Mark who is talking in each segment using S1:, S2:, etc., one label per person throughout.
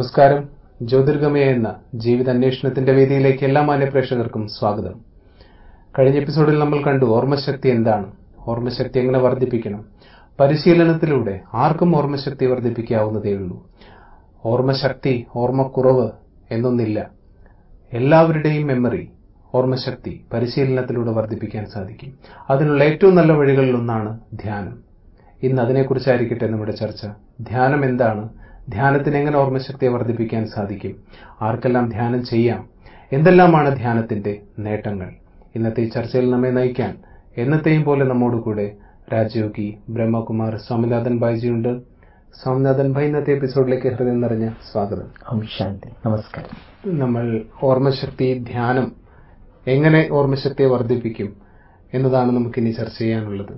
S1: നമസ്കാരം ജ്യോതിർഗമയ എന്ന ജീവിതാന്വേഷണത്തിന്റെ വേദിയിലേക്ക് എല്ലാ മാന്യ പ്രേക്ഷകർക്കും സ്വാഗതം കഴിഞ്ഞ എപ്പിസോഡിൽ നമ്മൾ കണ്ടു ഓർമ്മശക്തി എന്താണ് ഓർമ്മശക്തി എങ്ങനെ വർദ്ധിപ്പിക്കണം പരിശീലനത്തിലൂടെ ആർക്കും ഓർമ്മശക്തി വർദ്ധിപ്പിക്കാവുന്നതേ ഉള്ളൂ ഓർമ്മശക്തി ഓർമ്മക്കുറവ് എന്നൊന്നില്ല എല്ലാവരുടെയും മെമ്മറി ഓർമ്മശക്തി പരിശീലനത്തിലൂടെ വർദ്ധിപ്പിക്കാൻ സാധിക്കും അതിനുള്ള ഏറ്റവും നല്ല വഴികളിൽ ഒന്നാണ് ധ്യാനം ഇന്ന് അതിനെക്കുറിച്ചായിരിക്കട്ടെ നമ്മുടെ ചർച്ച ധ്യാനം എന്താണ് ധ്യാനത്തിന് എങ്ങനെ ഓർമ്മശക്തിയെ വർദ്ധിപ്പിക്കാൻ സാധിക്കും ആർക്കെല്ലാം ധ്യാനം ചെയ്യാം എന്തെല്ലാമാണ് ധ്യാനത്തിന്റെ നേട്ടങ്ങൾ ഇന്നത്തെ ഈ ചർച്ചയിൽ നമ്മെ നയിക്കാൻ എന്നത്തെയും പോലെ നമ്മോട് കൂടെ രാജയോഗി ബ്രഹ്മകുമാർ സ്വാമിനാഥൻ ഭായിജിയുണ്ട് സ്വാമിനാഥൻ ഭായ് ഇന്നത്തെ എപ്പിസോഡിലേക്ക് ഹൃദയം നിറഞ്ഞ സ്വാഗതം
S2: ഓം ശാന്തി നമസ്കാരം
S1: നമ്മൾ ഓർമ്മശക്തി ധ്യാനം എങ്ങനെ ഓർമ്മശക്തിയെ വർദ്ധിപ്പിക്കും എന്നതാണ് നമുക്കിനി ചർച്ച ചെയ്യാനുള്ളത്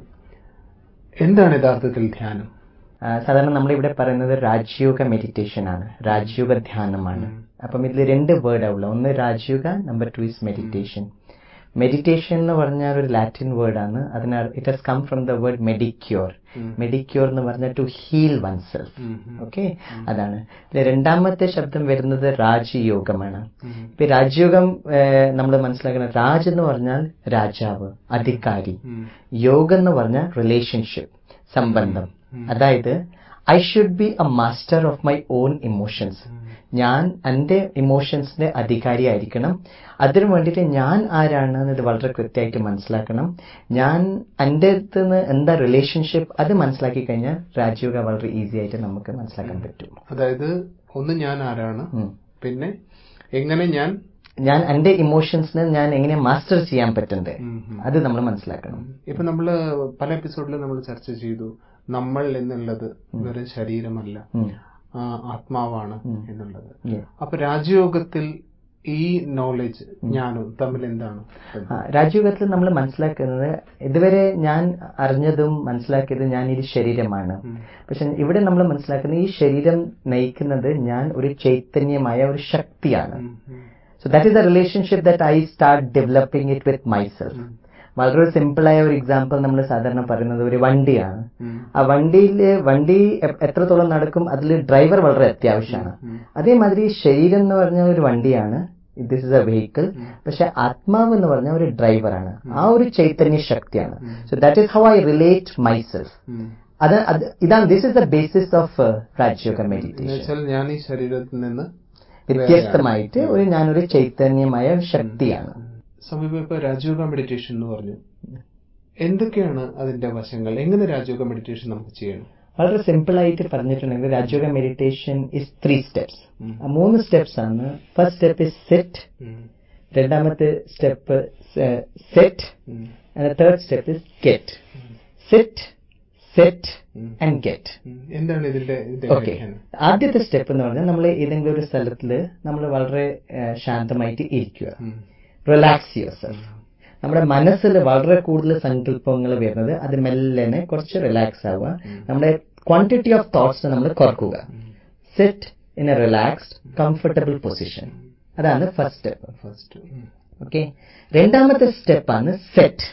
S1: എന്താണ് യഥാർത്ഥത്തിൽ ധ്യാനം
S2: ആ, സാധാരണ നമ്മളിവിടെ പറയുന്നത് രാജയോഗ മെഡിറ്റേഷൻ ആണ് രാജയോഗ ധ്യാനമാണ് അപ്പം ഇതിൽ രണ്ട് വേർഡ് ഉള്ളത് ഒന്ന് Rajayoga number two is meditation meditation എന്ന് പറഞ്ഞാൽ ഒരു ലാറ്റിൻ വേർഡാണ് അതിനാൽ it has come from the word medicure medicure എന്ന് പറഞ്ഞാൽ to heal oneself okay അതാണ് ഇതിലെ രണ്ടാമത്തെ ശബ്ദം വരുന്നത് രാജയോഗമാണ് ഇപ്പൊ രാജയോഗം നമ്മൾ മനസ്സിലാക്കണം രാജ് എന്ന് പറഞ്ഞാൽ രാജാവ് അധികാരി യോഗം എന്ന് പറഞ്ഞാൽ റിലേഷൻഷിപ്പ് സംബന്ധം അതായത് I should be a master of my own emotions ഞാൻ എൻ്റെ ഇമോഷൻസിന്റെ അധികാരിയായിരിക്കണം അതിനു വേണ്ടിയിട്ട് ഞാൻ ആരാണ് എന്നത് വളരെ കൃത്യമായിട്ട് മനസ്സിലാക്കണം ഞാൻ എൻ്റെ അടുത്ത് നിന്ന് എന്താ റിലേഷൻഷിപ്പ് അത് മനസ്സിലാക്കി കഴിഞ്ഞാൽ രാജയോഗ വളരെ ഈസി ആയിട്ട് നമുക്ക് മനസ്സിലാക്കാൻ പറ്റും
S1: അതായത് ഒന്ന് ഞാൻ ആരാണ്
S2: ഉം.
S1: പിന്നെ എങ്ങനെ ഞാൻ
S2: ഞാൻ എൻ്റെ ഇമോഷൻസിനെ ഞാൻ എങ്ങനെ മാസ്റ്റർ ചെയ്യാൻ പറ്റുന്നത്
S1: ഉം, ഉം.
S2: അത് നമ്മൾ മനസ്സിലാക്കണം
S1: ഇപ്പൊ നമ്മള് പല എപ്പിസോഡിലും നമ്മൾ ചർച്ച ചെയ്തു നമ്മൾ എന്നുള്ളത് വെറും ശരീരമല്ല
S2: ഉം.
S1: ആ, ആത്മാവാണ് എന്നുള്ളത്
S2: Yeah.
S1: അപ്പൊ രാജയോഗത്തിൽ ഈ നോളജ് ഞാനും തമ്മിൽ എന്താണ്
S2: ആ, രാജയോഗത്തിൽ നമ്മൾ മനസ്സിലാക്കുന്നത് ഇതുവരെ ഞാൻ അറിഞ്ഞതും മനസ്സിലാക്കിയത് ഞാൻ ഈ ശരീരമാണ് പക്ഷെ ഇവിടെ നമ്മൾ മനസ്സിലാക്കുന്നത് ഈ ശരീരം നയിക്കുന്നത് ഞാൻ ഒരു ചൈതന്യമായ ഒരു ശക്തിയാണ് so that is the relationship that I start developing it with myself വളരെ സിമ്പിൾ ആയ ഒരു എക്സാമ്പിൾ നമ്മൾ സാധാരണ പറയുന്നത് ഒരു വണ്ടിയാണ് ആ വണ്ടിയിൽ വണ്ടി എ- എത്രത്തോളം നടക്കും അതിൽ ഡ്രൈവർ വളരെ അത്യാവശ്യമാണ് അതേമാതിരി ശരീരം എന്ന് പറഞ്ഞ ഒരു വണ്ടിയാണ് ദിസ് ഇസ് എ വെഹിക്കിൾ പക്ഷെ ആത്മാവ് എന്ന് പറഞ്ഞ ഒരു ഡ്രൈവറാണ് ആ ഒരു ചൈതന്യ ശക്തിയാണ് so that is how I relate myself അത് അത് ഇതാണ് this is the basis of Rajayoga meditation
S1: എന്നുവെച്ചാൽ ഞാൻ ഈ ശരീരത്തിൽ നിന്ന്
S2: വ്യത്യസ്തമായിട്ട് ഒരു ഞാനൊരു ചൈതന്യമായ ശക്തിയാണ്
S1: സമീപം ഇപ്പൊ രാജയോഗ മെഡിറ്റേഷൻ എന്ന് പറഞ്ഞു എന്തൊക്കെയാണ് അതിന്റെ വശങ്ങൾ എങ്ങനെ രാജയോഗ മെഡിറ്റേഷൻ നമുക്ക് ചെയ്യണം
S2: വളരെ സിമ്പിൾ ആയിട്ട് പറഞ്ഞിട്ടുണ്ടെങ്കിൽ Rajayoga meditation is three steps മൂന്ന് സ്റ്റെപ്സ് ആണ് ഫസ്റ്റ് സ്റ്റെപ്പ് ഇസ് സെറ്റ് രണ്ടാമത്തെ step set and third step is get set set and get
S1: എന്താണ് ഇതിന്റെ ഇതിന്റെ
S2: ഓക്കെ
S1: വ്യാഖ്യാനം?
S2: ആദ്യത്തെ സ്റ്റെപ്പ് എന്ന് പറഞ്ഞാൽ നമ്മൾ ഏതെങ്കിലും ഒരു സ്ഥലത്തിൽ നമ്മൾ വളരെ ആ, ശാന്തമായിട്ട് ഇരിക്കുക
S1: ഉം.
S2: റിലാക്സ് യുവർ സെൽഫ് നമ്മുടെ മനസ്സിൽ വളരെ കൂടുതൽ സങ്കല്പങ്ങൾ വരുന്നത് അത് മെല്ലനെ കുറച്ച് റിലാക്സ് ആവുക നമ്മുടെ ക്വാണ്ടിറ്റി ഓഫ് തോട്ട്സ് നമ്മൾ കുറക്കുക set in a relaxed comfortable position അതാണ് first step
S1: first um.
S2: Okay രണ്ടാമത്തെ സ്റ്റെപ്പാണ് സെറ്റ്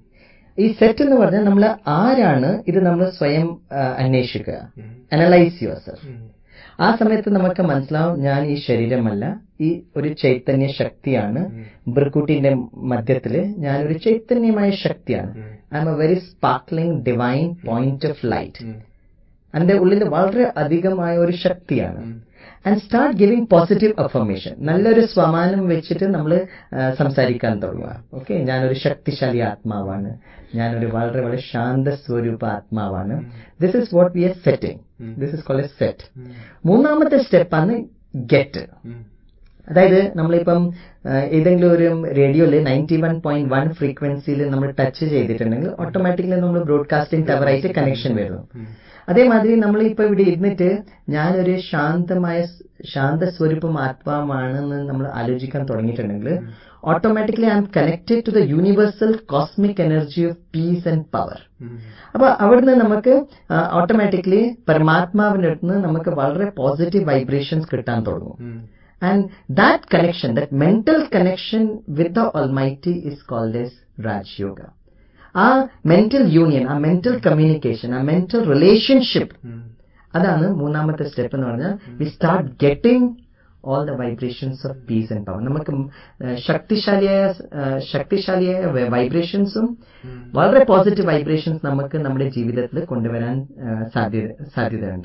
S2: ഈ സെറ്റ് എന്ന് പറഞ്ഞാൽ നമ്മൾ ആരാണ് ഇത് നമ്മൾ സ്വയം ആ, അന്വേഷിക്കുക അനലൈസ് യുവർ സെൽഫ്
S1: ഉം.
S2: ആ സമയത്ത് നമുക്ക് മനസ്സിലാവും ഞാൻ ഈ ശരീരമല്ല ഈ ഒരു ചൈതന്യ ശക്തിയാണ് ബ്രിക്കുട്ടിന്റെ മധ്യത്തില് ഞാൻ ഒരു ചൈതന്യമായ ശക്തിയാണ് I am a very sparkling divine point of light
S1: um.
S2: എന്റെ ഉള്ളിൽ വളരെ അധികമായ ഒരു ശക്തിയാണ് and start giving positive affirmation നല്ലൊരു സ്വമാനം വെച്ചിട്ട് നമ്മൾ സംസാരിക്കാൻ തുടങ്ങുക ഓക്കെ ഞാനൊരു ശക്തിശാലി ആത്മാവാണ് ഞാനൊരു വളരെ വളരെ ശാന്ത സ്വരൂപ ആത്മാവാണ് this is what we are setting this is called a set മൂന്നാമത്തെ സ്റ്റെപ്പാണ് ഗെറ്റ്
S1: ഉം.
S2: അതായത് നമ്മളിപ്പം ആ, ഏതെങ്കിലും ഒരു റേഡിയോയിൽ നയൻറ്റി വൺ പോയിന്റ് വൺ ഫ്രീക്വൻസിയിൽ നമ്മൾ ടച്ച് ചെയ്തിട്ടുണ്ടെങ്കിൽ ഓട്ടോമാറ്റിക്കലി നമ്മൾ ബ്രോഡ്കാസ്റ്റിംഗ് ടവറായിട്ട് കണക്ഷൻ വരുന്നു അതേമാതിരി നമ്മൾ ഇപ്പൊ ഇവിടെ ഇരുന്നിട്ട് ഞാനൊരു ശാന്തമായ സ്- ശാന്ത സ്വരൂപം ആത്മാവാണെന്ന് നമ്മൾ ആലോചിക്കാൻ തുടങ്ങിയിട്ടുണ്ടെങ്കിൽ automatically I am connected to the universal cosmic energy of peace and power
S1: um.
S2: അപ്പൊ അവിടുന്ന് നമുക്ക് ഓട്ടോമാറ്റിക്കലി പരമാത്മാവിന്റെ അടുത്ത് നിന്ന് നമുക്ക് വളരെ പോസിറ്റീവ് വൈബ്രേഷൻസ് കിട്ടാൻ തുടങ്ങും
S1: ഉം.
S2: And that connection, that mental connection with the Almighty is called as Raj Yoga. ആ മെന്റൽ യൂണിയൻ ആ മെന്റൽ കമ്മ്യൂണിക്കേഷൻ ആ മെന്റൽ റിലേഷൻഷിപ്പ്
S1: ഉം.
S2: അതാണ് മൂന്നാമത്തെ സ്റ്റെപ്പ് എന്ന് പറഞ്ഞാൽ we start getting all the vibrations of peace and power നമുക്ക് ഏഹ്, ശക്തിശാലിയായ ഏഹ്, ശക്തിശാലിയായ വൈബ്രേഷൻസും വളരെ പോസിറ്റീവ് വൈബ്രേഷൻസ് നമുക്ക് നമ്മുടെ ജീവിതത്തിൽ കൊണ്ടുവരാൻ ഏഹ്, സാധ്യത സാധ്യതയുണ്ട്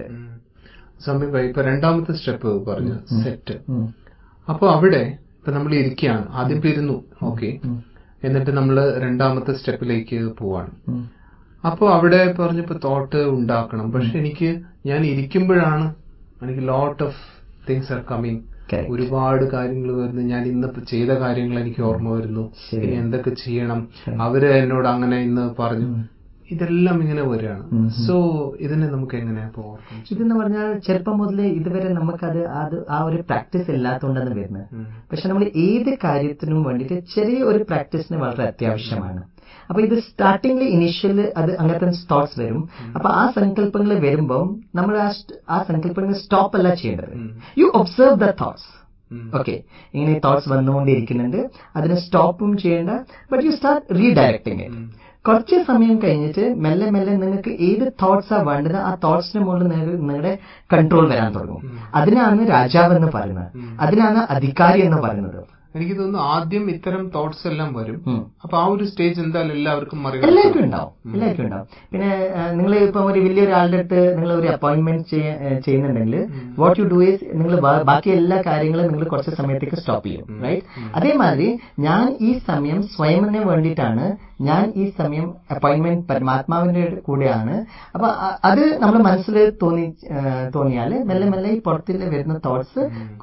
S1: സമീപ ഇപ്പൊ രണ്ടാമത്തെ സ്റ്റെപ്പ് പറഞ്ഞു സെറ്റ്
S2: ഉം.
S1: അപ്പൊ അവിടെ ഇപ്പൊ നമ്മൾ ഇരിക്കുകയാണ് ആദ്യം ഇപ്പൊ ഇരുന്നു ഓക്കെ എന്നിട്ട് നമ്മൾ രണ്ടാമത്തെ സ്റ്റെപ്പിലേക്ക് പോവാണ്
S2: ഉം.
S1: അപ്പൊ അവിടെ പറഞ്ഞപ്പോ തോട്ട് ഉണ്ടാക്കണം പക്ഷെ എനിക്ക് ഞാൻ ഇരിക്കുമ്പോഴാണ് എനിക്ക് lot of things are coming
S2: Correct.
S1: ഒരുപാട് കാര്യങ്ങൾ വരുന്നു ഞാൻ ഇന്ന് ചെയ്ത കാര്യങ്ങൾ എനിക്ക് ഓർമ്മ വരുന്നു
S2: ശരി.
S1: ഇനി എന്തൊക്കെ ചെയ്യണം അവര് എന്നോട് അങ്ങനെ ഇന്ന് പറഞ്ഞു ഇതെല്ലാം ഇങ്ങനെ വരികയാണ് സോ ഇതിനെ നമുക്ക് എങ്ങനെയാ ഇപ്പൊ ഓർക്കും
S2: ഇതെന്ന് പറഞ്ഞാൽ ചെറുപ്പം മുതലേ ഇതുവരെ നമുക്കത് അത് ആ ഒരു പ്രാക്ടീസ് ഇല്ലാത്തതുകൊണ്ടാണ് വരുന്നത് പക്ഷെ നമ്മൾ ഏത് കാര്യത്തിനും വേണ്ടിയിട്ട് ചെറിയ ഒരു പ്രാക്ടീസിന് വളരെ അത്യാവശ്യമാണ് അപ്പൊ ഇത് സ്റ്റാർട്ടിംഗിൽ ഇനീഷ്യൽ അത് അങ്ങനത്തെ തോട്ട്സ് വരും അപ്പൊ ആ സങ്കല്പങ്ങൾ വരുമ്പോൾ നമ്മൾ ആ സ്റ്റ്- ആ സങ്കല്പങ്ങൾ സ്റ്റോപ്പ് അല്ല ചെയ്യേണ്ടത് you observe the thoughts okay ഇങ്ങനെ തോട്ട്സ് വന്നുകൊണ്ടിരിക്കുന്നുണ്ട് അതിനെ സ്റ്റോപ്പും ചെയ്യേണ്ട but you start redirecting it കുറച്ച് സമയം കഴിഞ്ഞിട്ട് മെല്ലെ മെല്ലെ നിങ്ങൾക്ക് ഏത് തോട്ട്സ് ആ വേണ്ടത് ആ തോട്ട്സിന് മുകളിൽ നിങ്ങൾക്ക് നിങ്ങളുടെ കൺട്രോൾ വരാൻ തുടങ്ങും അതിനാണ് രാജാവ് എന്ന് പറയുന്നത് അതിനാണ് അധികാരി എന്ന് പറയുന്നത്
S1: എനിക്ക് തോന്നുന്നു ആദ്യം ഇത്തരം തോട്ട്സ് എല്ലാം വരും
S2: ഉം.
S1: അപ്പൊ ആ ഒരു സ്റ്റേജ് എന്തായാലും എല്ലാവർക്കും മറികടക്കാം
S2: എല്ലാവർക്കും ഉണ്ടാവും എല്ലാവർക്കും ഉണ്ടാവും പിന്നെ നിങ്ങൾ ഇപ്പം ഒരു വലിയൊരാളുടെ അടുത്ത് നിങ്ങൾ ഒരു അപ്പോയിന്റ്മെന്റ് ചെയ്യുന്നുണ്ടെങ്കിൽ വാട്ട് യു ഡു ഈസ് നിങ്ങൾ ബാക്കി എല്ലാ കാര്യങ്ങളും നിങ്ങൾ കുറച്ച് സമയത്തേക്ക് സ്റ്റോപ്പ് ചെയ്യും റൈറ്റ് അതേമാതിരി ഞാൻ ഈ സമയം സ്വയമിന് വേണ്ടിയിട്ടാണ് ഞാൻ ഈ സമയം അപ്പോയിന്റ്മെന്റ് പരമാത്മാവിന്റെ കൂടെയാണ് അപ്പൊ അ- അത് നമ്മുടെ മനസ്സിൽ തോന്നി തോന്നിയാൽ മെല്ലെ മെല്ലെ ഈ പുറത്തിൽ വരുന്ന തോട്ട്സ്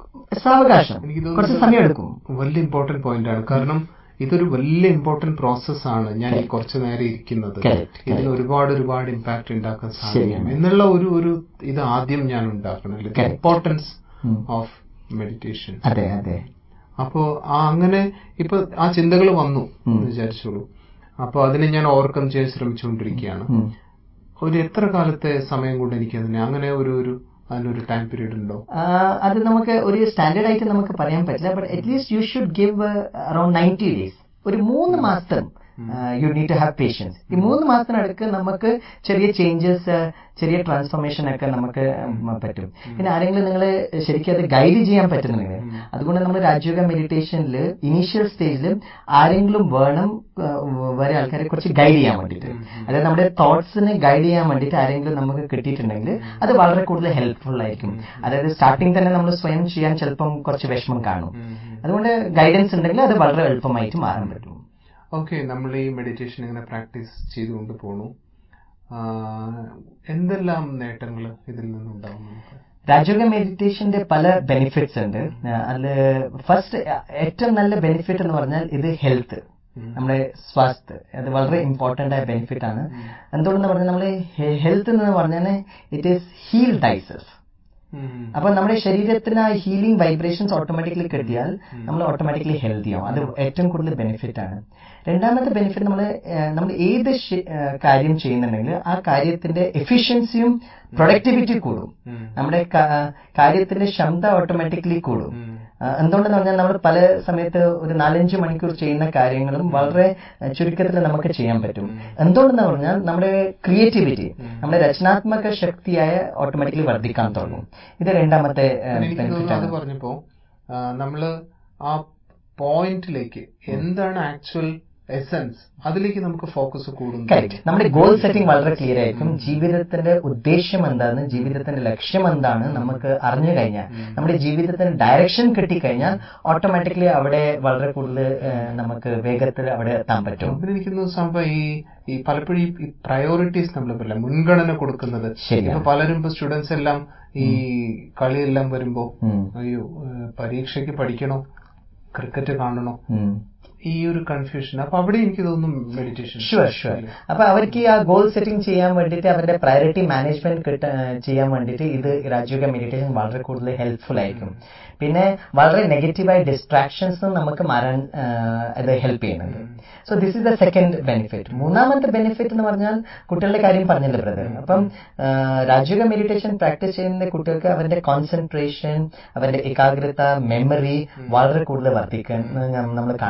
S2: സാവകാശം
S1: എനിക്ക് തോന്നുന്നു
S2: കുറച്ച് സമയം എടുക്കും
S1: വലിയ ഇമ്പോർട്ടന്റ് പോയിന്റ് ആണ് കാരണം ഇതൊരു വലിയ ഇമ്പോർട്ടന്റ് പ്രോസസ് ആണ് ഞാൻ ഈ കുറച്ചു നേരം ഇരിക്കുന്നത്
S2: Correct,
S1: ഇതിന് ഒരുപാട് ഒരുപാട് ഇമ്പാക്ട് ഉണ്ടാക്കാൻ സാധിക്കും എന്നുള്ള ഒരു ഒരു ഇത് ആദ്യം ഞാൻ ഉണ്ടാക്കണം ഇമ്പോർട്ടൻസ്
S2: ഉം.
S1: ഓഫ് മെഡിറ്റേഷൻ
S2: അതെ അതെ
S1: അപ്പോ ആ അങ്ങനെ ഇപ്പൊ ആ ചിന്തകൾ വന്നു എന്ന് വിചാരിച്ചോളൂ അപ്പൊ അതിനെ ഞാൻ ഓവർകം ചെയ്യാൻ ശ്രമിച്ചുകൊണ്ടിരിക്കുകയാണ്
S2: ഉം.
S1: ഒരു എത്ര കാലത്തെ സമയം കൊണ്ട് എനിക്ക് അതിനെ അങ്ങനെ ഒരു ഒരു അതിനൊരു ടൈം പീരീഡ് ഉണ്ടോ
S2: ആഹ് അത് നമുക്ക് ഒരു സ്റ്റാൻഡേർഡ് ആയിട്ട് നമുക്ക് പറയാൻ പറ്റില്ല but at least you should give around ninety days ഒരു മൂന്ന് മാസം you need to have patience ഈ മൂന്ന് മാസത്തിനടുക്ക് നമുക്ക് ചെറിയ ചേഞ്ചസ് ചെറിയ ട്രാൻസ്ഫോർമേഷൻ ഒക്കെ നമുക്ക് ഉം, പറ്റും പിന്നെ ആരെങ്കിലും നിങ്ങൾ ശരിക്കും അത് ഗൈഡ് ചെയ്യാൻ പറ്റുന്നുണ്ടെങ്കിൽ അതുകൊണ്ട് നമ്മൾ രാജയോഗ മെഡിറ്റേഷനിൽ ഇനീഷ്യൽ സ്റ്റേജിൽ ആരെങ്കിലും വേണം ആഹ്, വേറെ ആൾക്കാരെ കുറച്ച് ഗൈഡ് ചെയ്യാൻ വേണ്ടിയിട്ട് അതായത് നമ്മുടെ തോട്ട്സിനെ ഗൈഡ് ചെയ്യാൻ വേണ്ടിയിട്ട് ആരെങ്കിലും നമുക്ക് കിട്ടിയിട്ടുണ്ടെങ്കിൽ അത് വളരെ കൂടുതൽ ഹെൽപ്ഫുൾ ആയിരിക്കും അതായത് സ്റ്റാർട്ടിങ് തന്നെ നമ്മൾ സ്വയം ചെയ്യാൻ ചിലപ്പം കുറച്ച് വിഷമം കാണും അതുകൊണ്ട് ഗൈഡൻസ് ഉണ്ടെങ്കിൽ അത് വളരെ എളുപ്പമായിട്ട് മാറാൻ പറ്റും
S1: ഓക്കെ നമ്മൾ ഈ മെഡിറ്റേഷൻ ഇങ്ങനെ പ്രാക്ടീസ് ചെയ്തുകൊണ്ട് പോണു ആ, എന്തെല്ലാം നേട്ടങ്ങൾ ഇതിൽ നിന്നുണ്ടാവും നമുക്ക്
S2: രാജയോഗ മെഡിറ്റേഷന്റെ പല ബെനിഫിറ്റ്സ് ഉണ്ട് അതിൽ ഫസ്റ്റ് ഏറ്റവും നല്ല ബെനിഫിറ്റ് എന്ന് പറഞ്ഞാൽ ഇത് ഹെൽത്ത് നമ്മുടെ സ്വാസ്ഥ്യ അത് വളരെ ഇമ്പോർട്ടന്റ് ആയ ബെനിഫിറ്റ് ആണ് എന്തുകൊണ്ടെന്ന് പറഞ്ഞാൽ നമ്മുടെ ഹെൽത്ത് എന്ന് പറഞ്ഞാൽ ഇറ്റ് ഈസ് ഹീൽ ഡൈസസ് അപ്പൊ നമ്മുടെ ശരീരത്തിന് ആ ഹീലിംഗ് വൈബ്രേഷൻസ് ഓട്ടോമാറ്റിക്കലി കിട്ടിയാൽ നമ്മൾ ഓട്ടോമാറ്റിക്കലി ഹെൽത്തി ആവും അത് ഏറ്റവും കൂടുതൽ ബെനിഫിറ്റ് ആണ് രണ്ടാമത്തെ ബെനിഫിറ്റ് നമ്മൾ നമ്മൾ ഏത് ശ- ഏഹ് കാര്യം ചെയ്യുന്നുണ്ടെങ്കിൽ ആ കാര്യത്തിന്റെ എഫിഷ്യൻസിയും പ്രൊഡക്ടിവിറ്റി കൂടും നമ്മുടെ കാ- കാര്യത്തിന്റെ ക്ഷമത ഓട്ടോമാറ്റിക്കലി കൂടും ആ, എന്തുകൊണ്ടെന്ന് പറഞ്ഞാൽ നമ്മൾ പല സമയത്ത് ഒരു നാലഞ്ച് മണിക്കൂർ ചെയ്യുന്ന കാര്യങ്ങളും വളരെ ഏഹ്, ചുരുക്കത്തിൽ നമുക്ക് ചെയ്യാൻ പറ്റും എന്തുകൊണ്ടെന്ന് പറഞ്ഞാൽ നമ്മുടെ ക്രിയേറ്റിവിറ്റി നമ്മുടെ രചനാത്മക ശക്തിയായ ഓട്ടോമാറ്റിക്കലി വർദ്ധിക്കാൻ തുടങ്ങും ഇത് രണ്ടാമത്തെ
S1: എനിക്ക് തോന്നുന്നു അത് പറഞ്ഞപ്പോ ആ, നമ്മള് ആ പോയിന്റിലേക്ക് എന്താണ് ആക്ച്വൽ എസൻസ് അതിലേക്ക് നമുക്ക് ഫോക്കസ് കൂടുന്നു
S2: കറക്റ്റ് നമ്മുടെ ഗോൾ സെറ്റിംഗ് വളരെ ക്ലിയർ ആയിരിക്കും ജീവിതത്തിന്റെ ഉദ്ദേശം എന്താണ് ജീവിതത്തിന്റെ ലക്ഷ്യം എന്താണ് നമുക്ക് അറിഞ്ഞു കഴിഞ്ഞാൽ നമ്മുടെ ജീവിതത്തിന് ഡയറക്ഷൻ കിട്ടിക്കഴിഞ്ഞാൽ ഓട്ടോമാറ്റിക്കലി അവിടെ വളരെ കൂടുതൽ ഏഹ്, നമുക്ക് വേഗത്തിൽ അവിടെ എത്താൻ പറ്റും
S1: പിന്നെ എനിക്ക് തോന്നുന്നു സംഭവം ഈ ഈ പലപ്പോഴും ഈ- ഈ പ്രയോറിറ്റീസ് നമ്മൾ പറയില്ല മുൻഗണന കൊടുക്കുന്നത്
S2: ശരിയാണ്.
S1: ഇപ്പൊ പലരും ഇപ്പൊ സ്റ്റുഡൻസ് എല്ലാം ഈ കളിയെല്ലാം വരുമ്പോ
S2: ഉം.
S1: അയ്യോ ഏഹ്, പരീക്ഷയ്ക്ക് പഠിക്കണോ ക്രിക്കറ്റ് കാണണോ
S2: ഉം.
S1: ഈ ഒരു കൺഫ്യൂഷൻ അപ്പൊ അവിടെ എനിക്ക് തോന്നുന്നു മെഡിറ്റേഷൻ
S2: ഷുവർ ഷുവർ അപ്പൊ അവർക്ക് ഈ ആ ഗോൾ സെറ്റിംഗ് ചെയ്യാൻ വേണ്ടിയിട്ട് അവരുടെ പ്രയോറിറ്റി മാനേജ്മെന്റ് കിട്ട ചെയ്യാൻ വേണ്ടിയിട്ട് ഇത് രാജയോഗ മെഡിറ്റേഷൻ വളരെ കൂടുതൽ ഹെൽപ്ഫുൾ ആയിരിക്കും പിന്നെ വളരെ നെഗറ്റീവായ ഡിസ്ട്രാക്ഷൻസ് നമുക്ക് മാറാൻ ആ, ഇത് ഹെൽപ്പ് ചെയ്യുന്നുണ്ട് so this is the second benefit മൂന്നാമത്തെ ബെനിഫിറ്റ് എന്ന് പറഞ്ഞാൽ കുട്ടികളുടെ കാര്യം പറഞ്ഞില്ല ബ്രദർ അപ്പം ആ, രാജയോഗ മെഡിറ്റേഷൻ പ്രാക്ടീസ് ചെയ്യുന്ന കുട്ടികൾക്ക് അവരുടെ കോൺസെൻട്രേഷൻ അവരുടെ ഏകാഗ്രത മെമ്മറി വളരെ കൂടുതൽ വർദ്ധിക്കാൻ നമ്മൾ കാണുന്നുണ്ട്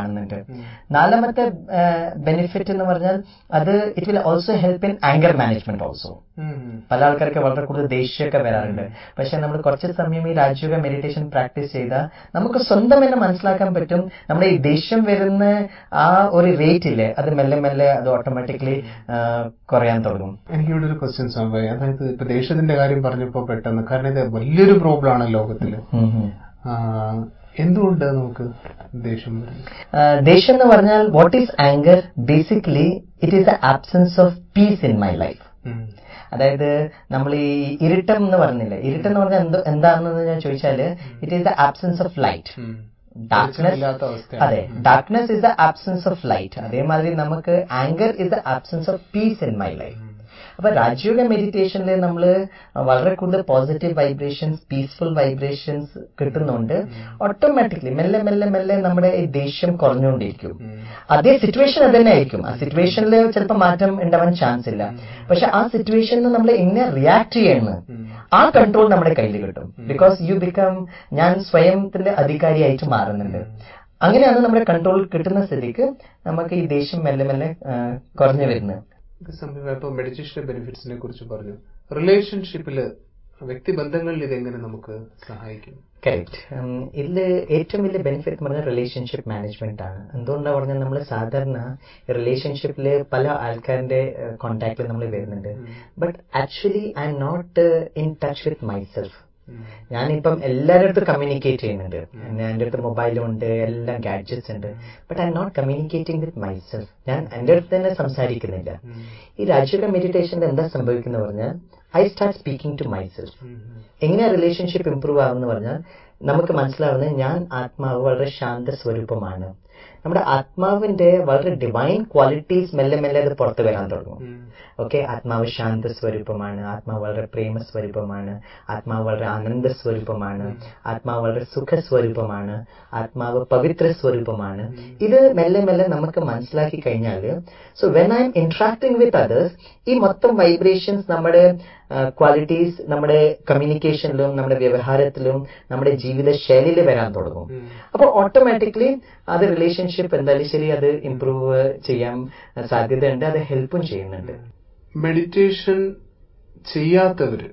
S2: നാലാമത്തെ ബെനിഫിറ്റ് എന്ന് പറഞ്ഞാൽ അത് it will also help in anger management also പല ആൾക്കാർക്ക് വളരെ കൂടുതൽ ദേഷ്യമൊക്കെ വരാറുണ്ട് പക്ഷെ നമ്മൾ കുറച്ച് സമയം ഈ രാജയോഗ മെഡിറ്റേഷൻ പ്രാക്ടീസ് ചെയ്താൽ നമുക്ക് സ്വന്തം തന്നെ മനസ്സിലാക്കാൻ പറ്റും നമ്മുടെ ഈ ദേഷ്യം വരുന്ന ആ ഒരു റേറ്റ് ഇല്ലേ അത് മെല്ലെ മെല്ലെ അത് ഓട്ടോമാറ്റിക്കലി കുറയാൻ തുടങ്ങും
S1: എനിക്കിവിടെ ഒരു ക്വസ്റ്റ്യൻ സംഭവം അതായത് ഇപ്പൊ ദേഷ്യത്തിന്റെ കാര്യം പറഞ്ഞപ്പോ പെട്ടെന്ന് കാരണം ഇത് വലിയൊരു പ്രോബ്ലം ആണ് ലോകത്തില് ആ, എന്തുകൊണ്ട് നമുക്ക് ദേഷ്യം വരും
S2: ദേഷ്യം എന്ന് പറഞ്ഞാൽ what is anger basically it is the absence of peace in my life
S1: um.
S2: അതായത് നമ്മൾ ഈ ഇരുട്ടം എന്ന് പറഞ്ഞില്ലേ ഇരുട്ടം എന്ന് പറഞ്ഞാൽ എന്തോ എന്താണെന്ന് ഞാൻ ചോദിച്ചാല് it is the absence of light
S1: um.
S2: Darkness
S1: വെളിച്ചമില്ലാത്ത അവസ്ഥയാണ്.
S2: അതെ darkness is the absence of light അതേമാതിരി നമുക്ക് anger is the absence of peace in my life അപ്പൊ രാജയോഗ മെഡിറ്റേഷനിൽ നമ്മൾ വളരെ കൂടുതൽ പോസിറ്റീവ് വൈബ്രേഷൻസ് പീസ്ഫുൾ വൈബ്രേഷൻസ് കിട്ടുന്നുണ്ട് ഓട്ടോമാറ്റിക്കലി മെല്ലെ മെല്ലെ മെല്ലെ നമ്മുടെ ഈ ദേഷ്യം കുറഞ്ഞുകൊണ്ടിരിക്കും അതേ സിറ്റുവേഷൻ അത് തന്നെ ആയിരിക്കും ആ സിറ്റുവേഷനിൽ ചിലപ്പോൾ മാറ്റം ഉണ്ടാവാൻ ചാൻസ് ഇല്ല പക്ഷെ ആ സിറ്റുവേഷനിൽ നമ്മൾ എങ്ങനെ റിയാക്ട് ചെയ്യുന്നത് ആ കൺട്രോൾ നമ്മുടെ കയ്യിൽ കിട്ടും ബിക്കോസ് യു ബിക്കം ഞാൻ സ്വയംത്തിന്റെ അധികാരിയായിട്ട് മാറുന്നുണ്ട് അങ്ങനെയാണ് നമ്മുടെ കൺട്രോൾ കിട്ടുന്ന സ്ഥിതിക്ക് നമുക്ക് ഈ ദേഷ്യം മെല്ലെ മെല്ലെ ആ, കുറഞ്ഞു വരുന്നത്
S1: ഇത് സംഭവം ഇപ്പൊ മെഡിറ്റേഷന്റെ ബെനിഫിറ്റ്സിനെ കുറിച്ച് പറഞ്ഞു റിലേഷൻഷിപ്പില് വ്യക്തിബന്ധങ്ങളിൽ ഇതെങ്ങനെ നമുക്ക് സഹായിക്കും
S2: കറക്റ്റ് ഇതിൽ ഏറ്റവും വലിയ ബെനിഫിറ്റ് എന്ന് പറഞ്ഞാൽ റിലേഷൻഷിപ്പ് മാനേജ്മെന്റ് ആണ് എന്തുകൊണ്ടാണ് പറഞ്ഞാൽ നമ്മൾ സാധാരണ റിലേഷൻഷിപ്പിൽ പല ആൾക്കാരുടെ കോണ്ടാക്റ്റിൽ നമ്മൾ വരുന്നുണ്ട് but actually I am not in touch with myself ഞാനിപ്പം എല്ലാവരുടെ അടുത്ത് കമ്മ്യൂണിക്കേറ്റ് ചെയ്യുന്നുണ്ട് എൻ്റെ അടുത്ത് മൊബൈലും ഉണ്ട് എല്ലാം ഗാഡ്ജറ്റ്സ് ഉണ്ട് but I am not communicating with myself ഞാൻ എൻ്റെ അടുത്ത് തന്നെ സംസാരിക്കുന്നില്ല ഈ രാജയോഗ മെഡിറ്റേഷനിൽ എന്താ സംഭവിക്കുന്നത് പറഞ്ഞാൽ I start speaking to myself എങ്ങനെ റിലേഷൻഷിപ്പ് ഇമ്പ്രൂവ് ആവുമെന്ന് പറഞ്ഞാൽ നമുക്ക് മനസ്സിലാവുന്നത് ഞാൻ ആത്മാവ് വളരെ ശാന്ത സ്വരൂപമാണ് നമ്മുടെ ആത്മാവിന്റെ വളരെ ഡിവൈൻ ക്വാളിറ്റീസ് മെല്ലെ മെല്ലെ അത് പുറത്തു വരാൻ തുടങ്ങും ഓക്കെ ആത്മാവ് ശാന്ത സ്വരൂപമാണ് ആത്മാവ് വളരെ പ്രേമ സ്വരൂപമാണ് ആത്മാവ് വളരെ ആനന്ദ സ്വരൂപമാണ് ആത്മാവ് വളരെ സുഖ സ്വരൂപമാണ് ആത്മാവ് പവിത്ര സ്വരൂപമാണ് ഇത് മെല്ലെ മെല്ലെ നമുക്ക് മനസ്സിലാക്കി കഴിഞ്ഞാൽ so when I am interacting with others ഈ മൊത്തം വൈബ്രേഷൻസ് നമ്മുടെ ക്വാളിറ്റീസ് നമ്മുടെ കമ്മ്യൂണിക്കേഷനിലും നമ്മുടെ വ്യവഹാരത്തിലും നമ്മുടെ ജീവിത ശൈലിയിൽ വരാൻ തുടങ്ങും അപ്പോൾ ഓട്ടോമാറ്റിക്കലി അത് റിലേഷൻഷിപ്പ് എന്തായാലും ശരി അത് ഇമ്പ്രൂവ് ചെയ്യാൻ സാധ്യതയുണ്ട് അത് ഹെൽപ്പും ചെയ്യുന്നുണ്ട്
S1: മെഡിറ്റേഷൻ ചെയ്യാത്തവര്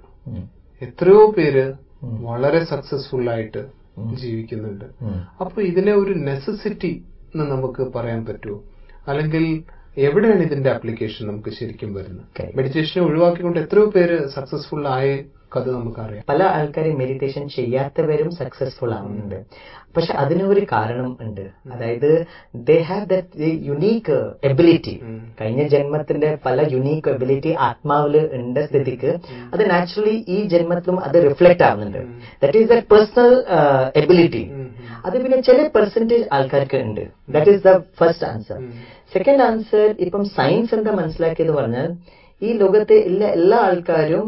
S1: എത്രയോ പേര് വളരെ സക്സസ്ഫുൾ ആയിട്ട് ജീവിക്കുന്നുണ്ട് അപ്പൊ ഇതിനെ ഒരു നെസസിറ്റി എന്ന് നമുക്ക് പറയാൻ പറ്റുമോ അല്ലെങ്കിൽ എവിടെയാണ് ഇതിന്റെ ആപ്ലിക്കേഷൻ നമുക്ക് ശരിക്കും വരുന്നത് മെഡിറ്റേഷനെ ഒഴിവാക്കിക്കൊണ്ട് എത്രയോ പേര് സക്സസ്ഫുൾ ആയ കഥ നമുക്കറിയാം
S2: പല ആൾക്കാരും മെഡിറ്റേഷൻ ചെയ്യാത്തവരും സക്സസ്ഫുൾ ആവുന്നുണ്ട് പക്ഷെ അതിനൊരു കാരണം ഉണ്ട് അതായത് they have that unique ability കഴിഞ്ഞ ജന്മത്തിന്റെ പല യുണീക്ക് എബിലിറ്റി ആത്മാവില് ഉണ്ട് സ്ഥിതിക്ക് അത് നാച്ചുറലി ഈ ജന്മത്തിലും അത് റിഫ്ലക്ട് ആവുന്നുണ്ട് that is the personal ability അത് പിന്നെ ചില പെർസെന്റേജ് ആൾക്കാർക്ക് ഉണ്ട് that is the first answer second answer ഇപ്പം സയൻസ് എന്താ മനസ്സിലാക്കിയത് പറഞ്ഞാൽ ഈ ലോകത്തെ എല്ലാ എല്ലാ ആൾക്കാരും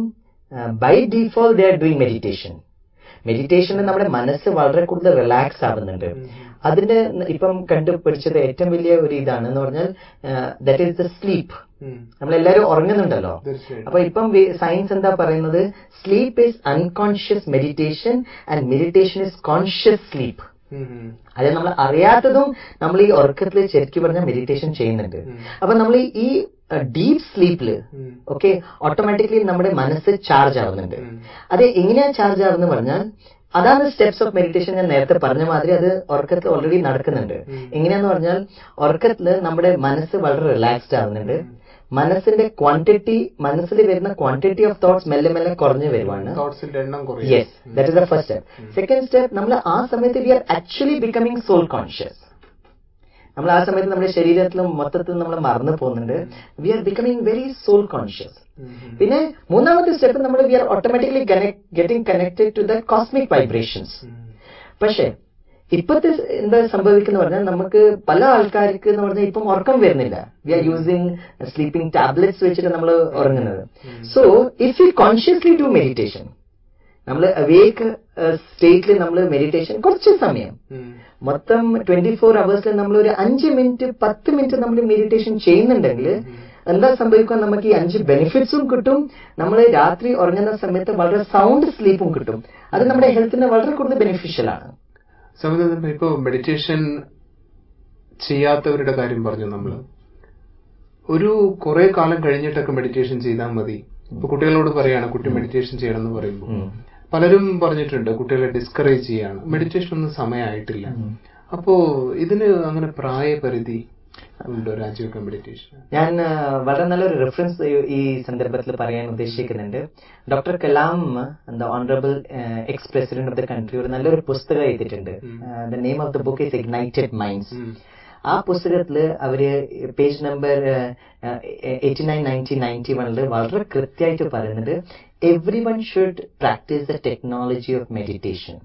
S2: by default they are doing meditation മെഡിറ്റേഷനിൽ നമ്മുടെ മനസ്സ് വളരെ കൂടുതൽ റിലാക്സ് ആവുന്നുണ്ട് അതിന്റെ ഇപ്പം കണ്ടുപിടിച്ചത് ഏറ്റവും വലിയ ഒരു ഇതാണ് എന്ന് പറഞ്ഞാൽ ദറ്റ് ഈസ് ദ സ്ലീപ്പ് നമ്മളെല്ലാവരും ഉറങ്ങുന്നുണ്ടല്ലോ അപ്പൊ ഇപ്പം സയൻസ് എന്താ പറയുന്നത് sleep is unconscious meditation and meditation is conscious sleep അതായത് നമ്മൾ അറിയാത്തതും നമ്മൾ ഈ ഉറക്കത്തിൽ ശരിക്കും പറഞ്ഞാൽ മെഡിറ്റേഷൻ ചെയ്യുന്നുണ്ട് അപ്പൊ നമ്മൾ ഈ ഡീപ് സ്ലീപ്പില് ഓക്കെ ഓട്ടോമാറ്റിക്കലി നമ്മുടെ മനസ്സ് ചാർജ് ആവുന്നുണ്ട് അത് എങ്ങനെയാ ചാർജ് ആവുന്ന പറഞ്ഞാൽ അതാണ് സ്റ്റെപ്സ് ഓഫ് മെഡിറ്റേഷൻ ഞാൻ നേരത്തെ പറഞ്ഞ മാതിരി അത് ഉറക്കത്തിൽ ഓൾറെഡി നടക്കുന്നുണ്ട് എങ്ങനെയാന്ന് പറഞ്ഞാൽ ഉറക്കത്തിൽ നമ്മുടെ മനസ്സ് വളരെ റിലാക്സ്ഡ് ആവുന്നുണ്ട് മനസ്സിന്റെ ക്വാണ്ടിറ്റി മനസ്സിൽ വരുന്ന ക്വാണ്ടിറ്റി ഓഫ് തോട്ട്സ് മെല്ലെ മെല്ലെ കുറഞ്ഞു വരുവാണ്
S1: തോട്ട്സിന്റെ എണ്ണം കുറയും
S2: yes that is the first step second step നമ്മൾ ആ സമയത്ത് we are actually becoming soul conscious നമ്മൾ ആ സമയത്ത് നമ്മുടെ ശരീരത്തിലും മൊത്തത്തിൽ നമ്മൾ മറന്നു പോകുന്നുണ്ട് we are becoming very soul conscious പിന്നെ മൂന്നാമത്തെ സ്റ്റെപ്പ് നമ്മൾ we are automatically getting connected to the cosmic vibrations പക്ഷേ ഇപ്പത്തെ എന്താ സംഭവിക്കുന്ന പറഞ്ഞാൽ നമുക്ക് പല ആൾക്കാർക്ക് എന്ന് പറഞ്ഞാൽ ഇപ്പം ഉറക്കം വരുന്നില്ല we are using sleeping tablets വെച്ചിട്ട് നമ്മൾ ഉറങ്ങുന്നത് so if you consciously do meditation നമ്മൾ അവേക്ക് സ്റ്റേറ്റിൽ നമ്മൾ മെഡിറ്റേഷൻ കുറച്ച് സമയം മൊത്തം ട്വന്റി ഫോർ അവേഴ്സിൽ നമ്മൾ ഒരു അഞ്ച് മിനിറ്റ് പത്ത് മിനിറ്റ് നമ്മൾ മെഡിറ്റേഷൻ ചെയ്യുന്നുണ്ടെങ്കിൽ എന്താ സംഭവിക്കുക നമുക്ക് ഈ അഞ്ച് ബെനിഫിറ്റ്സും കിട്ടും നമ്മൾ രാത്രി ഉറങ്ങുന്ന സമയത്ത് വളരെ സൗണ്ട് സ്ലീപ്പും കിട്ടും അത് നമ്മുടെ ഹെൽത്തിന് വളരെ കൂടുതൽ ബെനിഫിഷ്യൽ ആണ്
S1: സമയത്ത് ഇപ്പൊ മെഡിറ്റേഷൻ ചെയ്യാത്തവരുടെ കാര്യം പറഞ്ഞു നമ്മള് ഒരു കുറെ കാലം കഴിഞ്ഞിട്ടൊക്കെ മെഡിറ്റേഷൻ ചെയ്താൽ മതി ഇപ്പൊ കുട്ടികളോട് പറയാണ് കുട്ടി മെഡിറ്റേഷൻ ചെയ്യണം എന്ന് പറയുമ്പോൾ പലരും പറഞ്ഞിട്ടുണ്ട് കുട്ടികളെ ഡിസ്കറേജ് ചെയ്യാണ് മെഡിറ്റേഷൻ ഒന്നും സമയമായിട്ടില്ല അപ്പോ ഇതിന് അങ്ങനെ പ്രായപരിധി ഉണ്ടോ രാജീവ് മെഡിറ്റേഷൻ
S2: ഞാൻ ആ, വളരെ നല്ലൊരു റെഫറൻസ് ഈ സന്ദർഭത്തിൽ പറയാൻ ഉദ്ദേശിക്കുന്നുണ്ട് ഡോക്ടർ കലാം എന്താ honourable ex president of the country ഒരു നല്ലൊരു പുസ്തകം എഴുതിയിട്ടുണ്ട് the name of the book is ignited minds ആ പുസ്തകത്തില് അവര് page number eighty nine ninety ninety വണ്ണില് വളരെ കൃത്യമായിട്ട് പറയുന്നത് everyone should practise the technology of meditation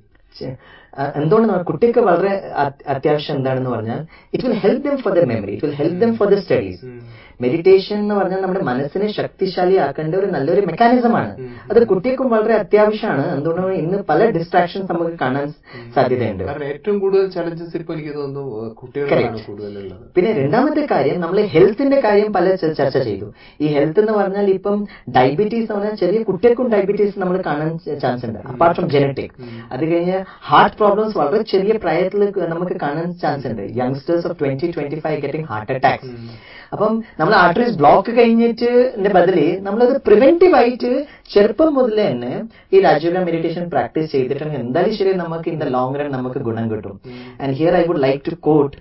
S2: എന്തുകൊണ്ട് കുട്ടിക്ക് വളരെ അത്- അത്യാവശ്യം എന്താണെന്ന് പറഞ്ഞാൽ it will help them for the memory it will help them for the studies meditation എന്ന് പറഞ്ഞാൽ നമ്മുടെ മനസ്സിനെ ശക്തിശാലിയാക്കേണ്ട ഒരു നല്ലൊരു മെക്കാനിസമാണ് അത് കുട്ടികൾക്കും വളരെ അത്യാവശ്യമാണ് എന്തുകൊണ്ടാണ് ഇന്ന് പല ഡിസ്ട്രാക്ഷൻസ് നമുക്ക് കാണാൻ സാധ്യതയുണ്ട്
S1: കാരണം ഏറ്റവും കൂടുതൽ ചലഞ്ചസ് ഇപ്പൊ എനിക്ക് തോന്നുന്നു ഏഹ്, കുട്ടികളിലാണ് കൂടുതലുള്ളത്
S2: പിന്നെ രണ്ടാമത്തെ കാര്യം നമ്മൾ ഹെൽത്തിന്റെ കാര്യം പല ച- ചർച്ച ചെയ്തു ഈ ഹെൽത്ത് എന്ന് പറഞ്ഞാൽ ഇപ്പം ഡയബറ്റീസ് എന്ന് പറഞ്ഞാൽ ചെറിയ കുട്ടികൾക്കും ഡയബറ്റീസ് നമ്മൾ കാണാൻ ചാൻസ് ഉണ്ട് അപ്പാർട്ട് ഫ്രം ജനറ്റിക് അത് കഴിഞ്ഞ് ഹാർട്ട് പ്രോബ്ലംസ് വളരെ ചെറിയ പ്രായത്തിൽ നമുക്ക് കാണാൻ ചാൻസ് ഉണ്ട് youngsters of twenty twenty five getting heart attacks അപ്പം നമ്മൾ ആർട്ടറീസ് ബ്ലോക്ക് കഴിഞ്ഞിട്ട് ബദല് നമ്മളത് പ്രിവെന്റീവ് ആയിട്ട് ചെറുപ്പം മുതൽ തന്നെ ഈ രാജയോഗ മെഡിറ്റേഷൻ പ്രാക്ടീസ് ചെയ്തിട്ടുണ്ടെങ്കിൽ എന്തായാലും ശരി നമുക്ക് ഇൻ ദ ലോങ് റൺ നമുക്ക് ഗുണം കിട്ടും and here I would like to quote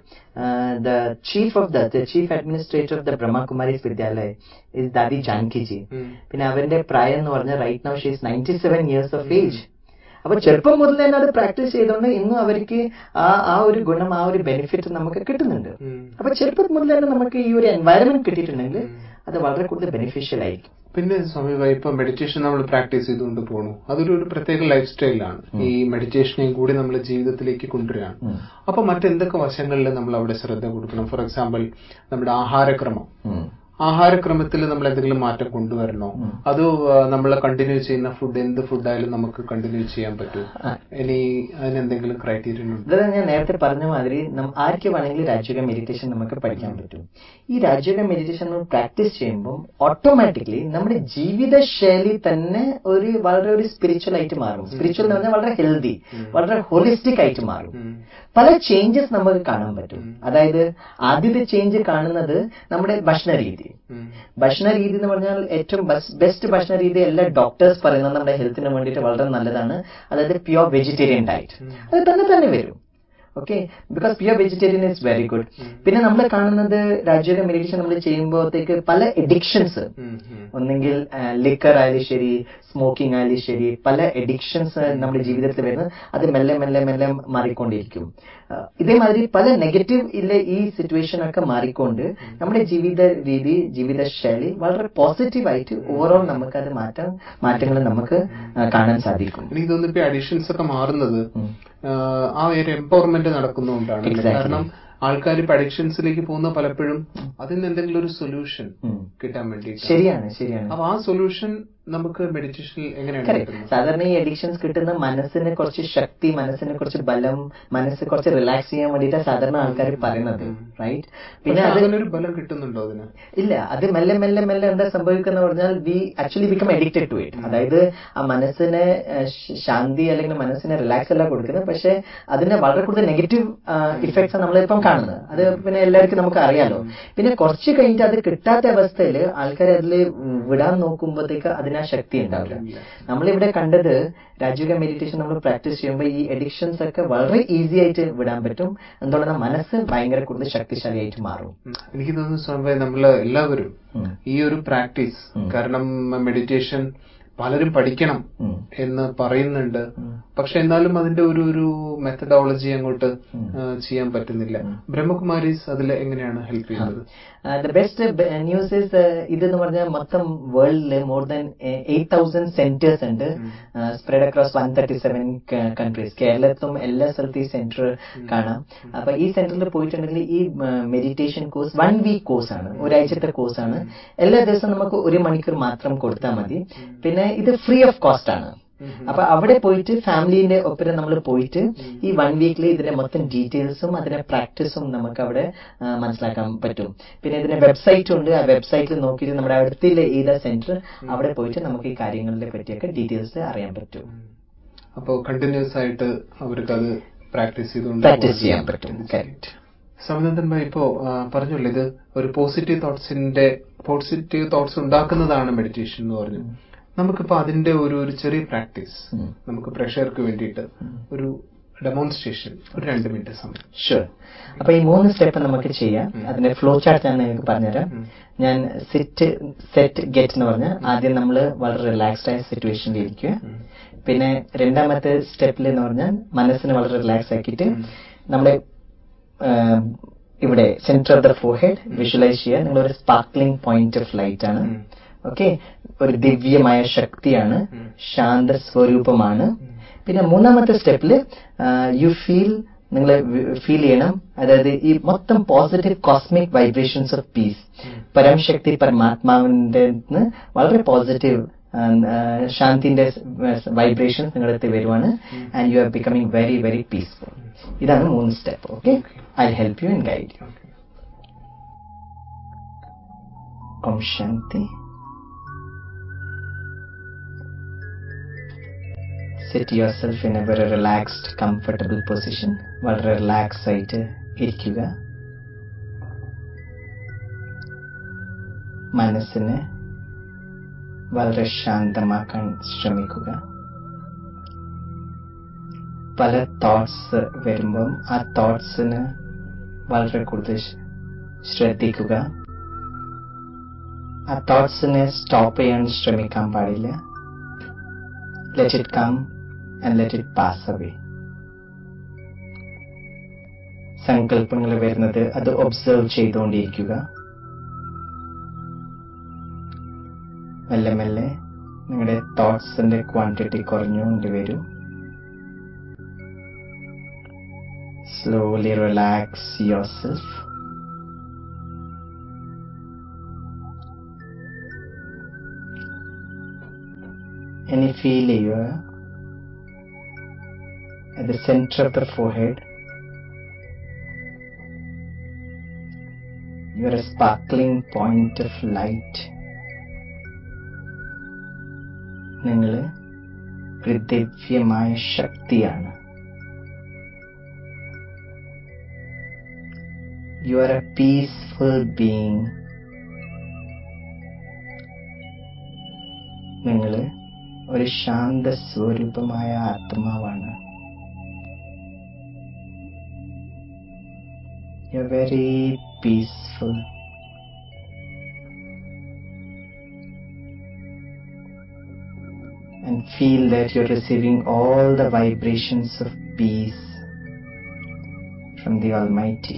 S2: the chief of the chief administrator of the Brahma Kumaris Vidyalaya is Dadi Jankiji പിന്നെ അവന്റെ പ്രായം എന്ന് പറഞ്ഞാൽ right now she's ninety seven years of age അപ്പൊ ചെറുപ്പം മുതൽ തന്നെ അത് പ്രാക്ടീസ് ചെയ്തുകൊണ്ട് ഇന്നും അവർക്ക് ആ ആ ഒരു ഗുണം ആ ഒരു ബെനിഫിറ്റ് നമുക്ക് കിട്ടുന്നുണ്ട് അപ്പൊ ചെറുപ്പം മുതൽ തന്നെ നമുക്ക് ഈ ഒരു എൻവയറമെന്റ് കിട്ടിയിട്ടുണ്ടെങ്കിൽ അത് വളരെ കൂടുതൽ ബെനിഫിഷ്യൽ ആയിരിക്കും
S1: പിന്നെ സ്വാമി ഇപ്പൊ മെഡിറ്റേഷൻ നമ്മൾ പ്രാക്ടീസ് ചെയ്തുകൊണ്ട് പോകണു അതൊരു ഒരു പ്രത്യേക ലൈഫ് സ്റ്റൈലാണ് ഈ മെഡിറ്റേഷനെയും കൂടി നമ്മൾ ജീവിതത്തിലേക്ക് കൊണ്ടുവരികയാണ് അപ്പൊ മറ്റെന്തൊക്കെ വശങ്ങളിൽ നമ്മൾ അവിടെ ശ്രദ്ധ കൊടുക്കണം ഫോർ എക്സാമ്പിൾ നമ്മുടെ ആഹാരക്രമം ആഹാരക്രമത്തിൽ നമ്മൾ എന്തെങ്കിലും മാറ്റം കൊണ്ടുവരണോ അതോ നമ്മൾ കണ്ടിന്യൂ ചെയ്യുന്ന ഫുഡ് എന്ത് ഫുഡായാലും നമുക്ക് കണ്ടിന്യൂ ചെയ്യാൻ പറ്റുമോ ഇനി അതിനെന്തെങ്കിലും ക്രൈറ്റീരിയൻ ഉണ്ട്
S2: ഇത് ഞാൻ നേരത്തെ പറഞ്ഞ മാതിരി നം- ആർക്ക് വേണമെങ്കിലും രാജയോഗ മെഡിറ്റേഷൻ നമുക്ക് പഠിക്കാൻ പറ്റും ഈ രാജയോഗ മെഡിറ്റേഷൻ നമ്മൾ പ്രാക്ടീസ് ചെയ്യുമ്പോൾ ഓട്ടോമാറ്റിക്കലി നമ്മുടെ ജീവിതശൈലി തന്നെ ഒരു വളരെ ഒരു സ്പിരിച്വൽ ആയിട്ട് മാറും സ്പിരിച്വൽ എന്ന് പറഞ്ഞാൽ വളരെ ഹെൽത്തി വളരെ ഹോളിസ്റ്റിക് ആയിട്ട് മാറും പല ചേഞ്ചസ് നമുക്ക് കാണാൻ പറ്റും അതായത് ആദ്യത്തെ ചേഞ്ച് കാണുന്നത് നമ്മുടെ ഭക്ഷണ രീതി ഭക്ഷണ രീതി എന്ന് പറഞ്ഞാൽ ഏറ്റവും ബെസ്റ്റ് ഭക്ഷണ രീതി എല്ലാ ഡോക്ടേഴ്സ് പറയുന്നത് നമ്മുടെ ഹെൽത്തിന് വേണ്ടിയിട്ട് വളരെ നല്ലതാണ് അതായത് പ്യുവർ വെജിറ്റേറിയൻ ഡയറ്റ് അത് തന്നെ തന്നെ വരും okay because pure vegetarian is very good പിന്നെ നമ്മൾ കാണുന്നത് രാജ്യയുടെ മെഡിറ്റേഷൻ നമ്മൾ ചെയ്യുമ്പോഴത്തേക്ക് പല എഡിക്ഷൻസ് ഒന്നെങ്കിൽ ലിക്കർ ആയാലും ശരി സ്മോക്കിംഗ് ആയാലും ശരി പല എഡിക്ഷൻസ് നമ്മുടെ ജീവിതത്തിൽ വരുന്നത് അത് മെല്ലെ മെല്ലെ മെല്ലെ മാറിക്കൊണ്ടിരിക്കും ആ, ഇതേമാതിരി പല നെഗറ്റീവ് ഇല്ല ഈ സിറ്റുവേഷൻ ഒക്കെ മാറിക്കൊണ്ട് നമ്മുടെ ജീവിത രീതി ജീവിതശൈലി വളരെ പോസിറ്റീവായിട്ട് ഓവറോൾ നമുക്ക് അത് മാറ്റാൻ മാറ്റങ്ങൾ നമുക്ക് ആ, കാണാൻ സാധിക്കും
S1: എനിക്ക് തോന്നുന്നു ഇപ്പൊ അഡിഷൻസ് ഒക്കെ മാറുന്നത് ആഹ് ആ ഒരു എംപവർമെന്റ് നടക്കുന്നതുകൊണ്ടാണ്
S2: Exactly.
S1: കാരണം ആൾക്കാർ ഇപ്പൊ അഡിക്ഷൻസിലേക്ക് പോകുന്ന പലപ്പോഴും അതിൽ നിന്ന് എന്തെങ്കിലും ഒരു സൊല്യൂഷൻ
S2: ഉം.
S1: കിട്ടാൻ വേണ്ടിയിട്ട്
S2: ശരിയാണ് ശരിയാണ്
S1: അപ്പൊ ആ സൊല്യൂഷൻ നമുക്ക് മെഡിറ്റേഷനിൽ എങ്ങനെയാണ്
S2: Correct.
S1: കിട്ടുന്നത്
S2: സാധാരണ ഈ അഡിക്ഷൻസ് കിട്ടുന്ന മനസ്സിന് കുറച്ച് ശക്തി മനസ്സിന് കുറച്ച് ബലം മനസ്സ് കുറച്ച് റിലാക്സ് ചെയ്യാൻ വേണ്ടിയിട്ടാണ് സാധാരണ ആൾക്കാർ പറയുന്നത് റൈറ്റ് പിന്നെ
S1: പക്ഷെ
S2: അത്
S1: അങ്ങനെ ഒരു ബലം കിട്ടുന്നുണ്ടോ അതിന്
S2: ഇല്ല അത് മെല്ലെ മെല്ലെ മെല്ലെ എന്താ സംഭവിക്കുന്ന പറഞ്ഞാൽ we actually become addicted to it അതായത് ആ മനസ്സിന് ഏഹ്, ശ- ശാന്തി അല്ലെങ്കിൽ മനസ്സിന് റിലാക്സ് അല്ല കൊടുക്കുന്നത് പക്ഷെ അതിന് വളരെ കൂടുതൽ നെഗറ്റീവ് ഇഫക്ട്സ് നമ്മളിപ്പം കാണുന്നത് അത് പിന്നെ എല്ലാവർക്കും നമുക്ക് അറിയാലോ പിന്നെ കുറച്ച് കഴിഞ്ഞിട്ട് അത് കിട്ടാത്ത അവസ്ഥയിൽ ആൾക്കാർ അതിൽ വിടാൻ നോക്കുമ്പോഴത്തേക്ക് അതിന് ആ ശക്തി ഉണ്ടാവില്ല നമ്മളിവിടെ കണ്ടത് രാജയോഗ മെഡിറ്റേഷൻ നമ്മൾ പ്രാക്ടീസ് ചെയ്യുമ്പോൾ ഈ അഡിക്ഷൻസ് ഒക്കെ വളരെ ഈസി ആയിട്ട് വിടാൻ പറ്റും എന്തുകൊണ്ടാണ് മനസ്സ് ഭയങ്കര കൂടുതൽ ശക്തിശാലിയായിട്ട് മാറും
S1: ഉം. എനിക്ക് തോന്നുന്നു സ്വാമി നമ്മള് എല്ലാവരും
S2: ഉം.
S1: ഈ ഒരു പ്രാക്ടീസ് കാരണം മെഡിറ്റേഷൻ പലരും പഠിക്കണം
S2: ഉം.
S1: എന്ന് പറയുന്നുണ്ട് പക്ഷെ എന്നാലും അതിന്റെ ഒരു ഒരു മെത്തഡോളജി അങ്ങോട്ട് ആ, ചെയ്യാൻ പറ്റുന്നില്ല ബ്രഹ്മകുമാരീസ് അതിൽ എങ്ങനെയാണ് ഹെൽപ്പ് ചെയ്യുന്നത്
S2: ദ ബെസ്റ്റ് ന്യൂസ് ഇസ് ഇതെന്ന് പറഞ്ഞാൽ മൊത്തം വേൾഡില് more than eight thousand centres ഉണ്ട് spread across one thirty seven countries കേരളത്തിലും എല്ലാ സ്ഥലത്തും ഈ സെന്റർ കാണാം അപ്പൊ ഈ സെന്ററിൽ പോയിട്ടുണ്ടെങ്കിൽ ഈ meditation course one week course ആണ് ഒരാഴ്ചത്തെ കോഴ്സ് ആണ് എല്ലാ ദിവസവും നമുക്ക് ഒരു മണിക്കൂർ മാത്രം കൊടുത്താൽ മതി പിന്നെ ഇത് ഫ്രീ ഓഫ് കോസ്റ്റ് ആണ് അപ്പൊ അവിടെ പോയിട്ട് ഫാമിലിന്റെ ഒപ്പം നമ്മൾ പോയിട്ട് ഈ വൺ വീക്കിൽ ഇതിന്റെ മൊത്തം ഡീറ്റെയിൽസും അതിന്റെ പ്രാക്ടീസും നമുക്ക് അവിടെ ആ, മനസ്സിലാക്കാൻ പറ്റും പിന്നെ ഇതിന്റെ വെബ്സൈറ്റ് ഉണ്ട് ആ വെബ്സൈറ്റിൽ നോക്കിയിട്ട് നമ്മുടെ അടുത്തുള്ള ഏതാ സെന്റർ അവിടെ പോയിട്ട് നമുക്ക് ഈ കാര്യങ്ങളെ പറ്റിയൊക്കെ ഡീറ്റെയിൽസ് അറിയാൻ പറ്റും
S1: അപ്പോൾ കണ്ടിന്യൂസ് ആയിട്ട് അവർക്ക് അത് പ്രാക്ടീസ് ചെയ്തുകൊണ്ട്
S2: പ്രാക്ടീസ്
S1: പോകാൻ
S2: ചെയ്യാൻ പറ്റും കറക്റ്റ്
S1: സമനന്ദൻ ഭായി ഇപ്പോ ആ, പറഞ്ഞല്ലോ ഇത് ഒരു പോസിറ്റീവ് തോട്ട്സിന്റെ പോസിറ്റീവ് തോട്ട്സ് ഉണ്ടാക്കുന്നതാണ് മെഡിറ്റേഷൻ എന്ന് പറഞ്ഞു നമുക്കിപ്പോ അതിന്റെ ഒരു ഒരു ചെറിയ പ്രാക്ടീസ്
S2: ഉം.
S1: നമുക്ക് പ്രഷർക്ക് വേണ്ടിയിട്ട് ഒരു ഡെമോൺസ്ട്രേഷൻ ഒരു രണ്ട് മിനിറ്റ് സമയം
S2: ഷുവർ അപ്പൊ ഈ മൂന്ന് സ്റ്റെപ്പ് നമുക്ക് ചെയ്യാം അതിന്റെ ഫ്ലോ ചാർട്ട് ഞാൻ നിങ്ങൾക്ക് പറഞ്ഞുതരാം ഞാൻ സിറ്റ് സെറ്റ് ഗെറ്റ് എന്ന് പറഞ്ഞാൽ ആദ്യം നമ്മൾ വളരെ റിലാക്സ്ഡ് ആയ സിറ്റുവേഷനിൽ ഇരിക്കുക പിന്നെ രണ്ടാമത്തെ സ്റ്റെപ്പിൽ എന്ന് പറഞ്ഞാൽ മനസ്സിനെ വളരെ റിലാക്സ് ആക്കിയിട്ട് നമ്മുടെ ആം, ഇവിടെ centre of the forehead visualise ചെയ്യുക നിങ്ങളൊരു സ്പാർക്ലിംഗ് പോയിന്റ് ഓഫ് ലൈറ്റ് ആണ് ഓക്കെ ഒരു ദിവ്യമായ ശക്തിയാണ് ശാന്ത സ്വരൂപമാണ് പിന്നെ മൂന്നാമത്തെ സ്റ്റെപ്പിൽ യു ഫീൽ നിങ്ങൾ ഫീൽ ചെയ്യണം അതായത് ഈ മൊത്തം positive cosmic vibrations of peace പരംശക്തി പരമാത്മാവിന്റെ ന്ന് വളരെ പോസിറ്റീവ് ശാന്തിന്റെ വൈബ്രേഷൻസ് നിങ്ങളുടെ അടുത്ത് വരുവാണ് and you are becoming very very peaceful ഇതാണ് മൂന്ന് step okay I help you and guide you Om Shanti set yourself in a very relaxed comfortable position വളരെ റിലാക്സ് ആയിട്ട് ഇരിക്കുക മനസ്സിനെ വളരെ ശാന്തമാക്കാൻ ശ്രമിക്കുക പല തോട്ട്സ് വരുമ്പം ആ തോട്ട്സിന് വളരെ കൂടുതൽ ശ- ശ്രദ്ധിക്കുക ആ തോട്ട്സിനെ സ്റ്റോപ്പ് ചെയ്യാൻ ശ്രമിക്കാൻ പാടില്ല let it come and let it pass away സങ്കല്പങ്ങൾ വരുന്നത് അത് ഒബ്സർവ് ചെയ്തുകൊണ്ടിരിക്കുക മെല്ലെ മെല്ലെ നിങ്ങളുടെ തോട്ട്സിന്റെ ക്വാണ്ടിറ്റി കുറഞ്ഞുകൊണ്ട് വരും സ്ലോലി റിലാക്സ് യുവർ സെൽഫ് ഇനി ഫീൽ ചെയ്യുക at the center of the forehead you are a sparkling point of light നിങ്ങൾ ഒരു ദിവ്യമായ ശക്തിയാണ് you are a peaceful being നിങ്ങൾ ഒരു ശാന്ത സ്വരൂപമായ ആത്മാവാണ് You're very peaceful. And feel that you're receiving all the vibrations of peace from the Almighty.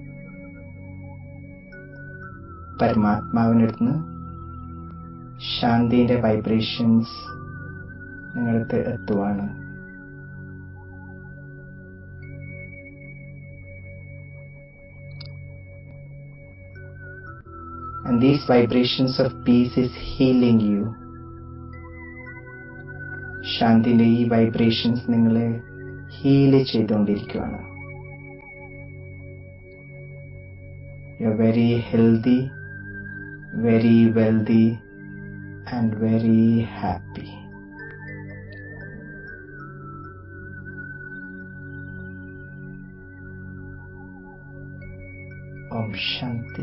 S2: പരമാത്മാവിനടുത്ത് ശാന്തിന്റെ vibrations നിങ്ങളടുത്ത് എത്തുവാണ് and these vibrations of peace is healing you ശാന്തിന്റെ ഈ വൈബ്രേഷൻസ് നിങ്ങളെ heal ചെയ്തുകൊണ്ടിരിക്കുകയാണ് you are very healthy very wealthy and very happy Om Shanti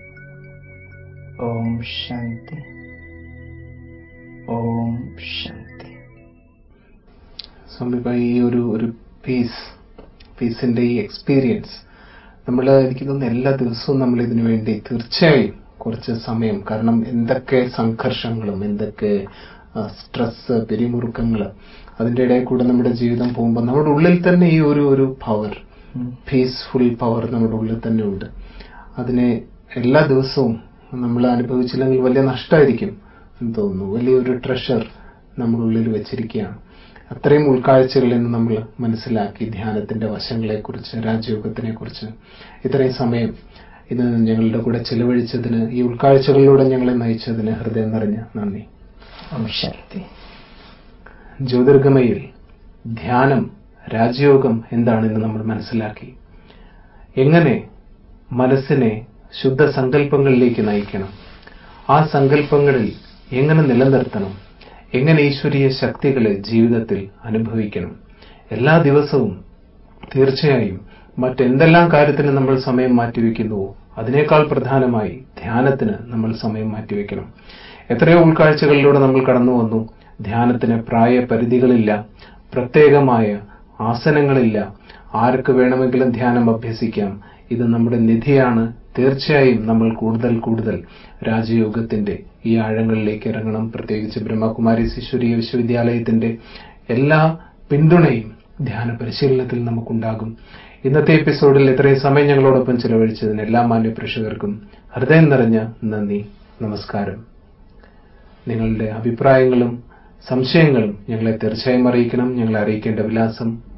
S2: Om Shanti Om Shanti
S1: Swami ഇപ്പൊ ഈ ഒരു ഒരു പീസ് പീസിന്റെ ഈ എക്സ്പീരിയൻസ് നമ്മൾ എനിക്ക് തോന്നുന്നു എല്ലാ ദിവസവും നമ്മൾ ഇതിനു വേണ്ടി തീർച്ചയായും കുറച്ച് സമയം കാരണം എന്തൊക്കെ സംഘർഷങ്ങളും എന്തൊക്കെ സ്ട്രെസ് പിരിമുറുക്കങ്ങൾ അതിന്റെ ഇടയിൽ കൂടെ നമ്മുടെ ജീവിതം പോകുമ്പോൾ നമ്മുടെ ഉള്ളിൽ തന്നെ ഈ ഒരു ഒരു പവർ പീസ്ഫുൾ പവർ നമ്മുടെ ഉള്ളിൽ തന്നെ ഉണ്ട് അതിനെ എല്ലാ ദിവസവും നമ്മൾ അനുഭവിച്ചില്ലെങ്കിൽ വലിയ നഷ്ടമായിരിക്കും എന്ന് തോന്നുന്നു വലിയൊരു ട്രഷർ നമ്മുടെ ഉള്ളിൽ വെച്ചിരിക്കുകയാണ് അത്രയും ഉൾക്കാഴ്ചകളിൽ നിന്ന് നമ്മൾ മനസ്സിലാക്കി ധ്യാനത്തിന്റെ വശങ്ങളെക്കുറിച്ച് രാജയോഗത്തിനെ കുറിച്ച് ഇത്രയും സമയം ഇത് ഞങ്ങളുടെ കൂടെ ചെലവഴിച്ചതിന് ഈ ഉൾക്കാഴ്ചകളിലൂടെ ഞങ്ങളെ നയിച്ചതിന് ഹൃദയം നിറഞ്ഞ നന്ദി
S2: ഓം ശാന്തി
S1: ജ്യോതിർഗമയിൽ ധ്യാനം രാജയോഗം എന്താണെന്ന് നമ്മൾ മനസ്സിലാക്കി എങ്ങനെ മനസ്സിനെ ശുദ്ധ സങ്കല്പങ്ങളിലേക്ക് നയിക്കണം ആ സങ്കല്പങ്ങളിൽ എങ്ങനെ നിലനിർത്തണം എങ്ങനെ ഈശ്വരീയ ശക്തികളെ ജീവിതത്തിൽ അനുഭവിക്കണം എല്ലാ ദിവസവും തീർച്ചയായും മറ്റെന്തെല്ലാം കാര്യത്തിന് നമ്മൾ സമയം മാറ്റിവെക്കുന്നുവോ അതിനേക്കാൾ പ്രധാനമായി ധ്യാനത്തിന് നമ്മൾ സമയം മാറ്റിവെക്കണം എത്രയോ ഉൾക്കാഴ്ചകളിലൂടെ നമ്മൾ കടന്നു വന്നു ധ്യാനത്തിന് പ്രായപരിധികളില്ല പ്രത്യേകമായ ആസനങ്ങളില്ല ആർക്ക് വേണമെങ്കിലും ധ്യാനം അഭ്യസിക്കാം ഇത് നമ്മുടെ നിധിയാണ് തീർച്ചയായും നമ്മൾ കൂടുതൽ കൂടുതൽ രാജയോഗത്തിന്റെ ഈ ആഴങ്ങളിലേക്ക് ഇറങ്ങണം പ്രത്യേകിച്ച് ബ്രഹ്മകുമാരി ഈശ്വരീയ വിശ്വവിദ്യാലയത്തിന്റെ എല്ലാ പിന്തുണയും ധ്യാന പരിശീലനത്തിൽ നമുക്കുണ്ടാകും ഇന്നത്തെ എപ്പിസോഡിൽ ഇത്രയും സമയം ഞങ്ങളോടൊപ്പം ചിലവഴിച്ചതിന് എല്ലാ മാന്യ പ്രേക്ഷകർക്കും ഹൃദയം നിറഞ്ഞ നന്ദി നമസ്കാരം നിങ്ങളുടെ അഭിപ്രായങ്ങളും സംശയങ്ങളും ഞങ്ങളെ തീർച്ചയായും അറിയിക്കണം ഞങ്ങളെ അറിയിക്കേണ്ട വിലാസം